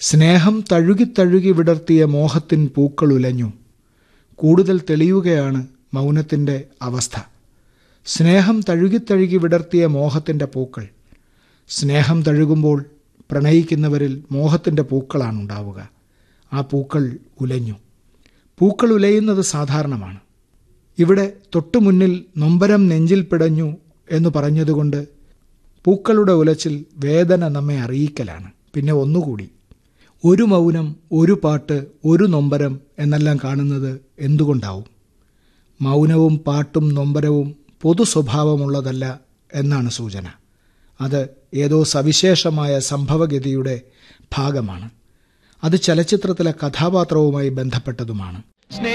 സ്നേഹം തഴുകി തഴുകി വിടർത്തിയ മോഹത്തിൻ പൂക്കൾ ഉലഞ്ഞു കൂടുതൽ തെളിയുകയാണ് മൗനത്തിൻ്റെ അവസ്ഥ സ്നേഹം തഴുകി തഴുകി വിടർത്തിയ മോഹത്തിൻ്റെ പൂക്കൾ സ്നേഹം തഴുകുമ്പോൾ പ്രണയിക്കുന്നവരിൽ മോഹത്തിൻ്റെ പൂക്കളാണ് ഉണ്ടാവുക ആ പൂക്കൾ ഉലഞ്ഞു പൂക്കൾ ഉലയുന്നത് സാധാരണമാണ് ഇവിടെ തൊട്ടുമുന്നിൽ നൊമ്പരം നെഞ്ചിൽ പിടഞ്ഞു എന്ന് പറഞ്ഞതുകൊണ്ട് പൂക്കളുടെ ഉലച്ചിൽ വേദന നമ്മെ അറിയിക്കലാണ് പിന്നെ ഒന്നുകൂടി ഒരു മൗനം ഒരു പാട്ട് ഒരു നൊമ്പരം എന്നെല്ലാം കാണുന്നത് എന്തുകൊണ്ടാവും മൗനവും പാട്ടും നൊമ്പരവും പൊതു സ്വഭാവമുള്ളതല്ല എന്നാണ് സൂചന അത് ഏതോ സവിശേഷമായ സംഭവഗതിയുടെ ഭാഗമാണ് അത് ചലച്ചിത്രത്തിലെ കഥാപാത്രവുമായി ബന്ധപ്പെട്ടതുമാണ്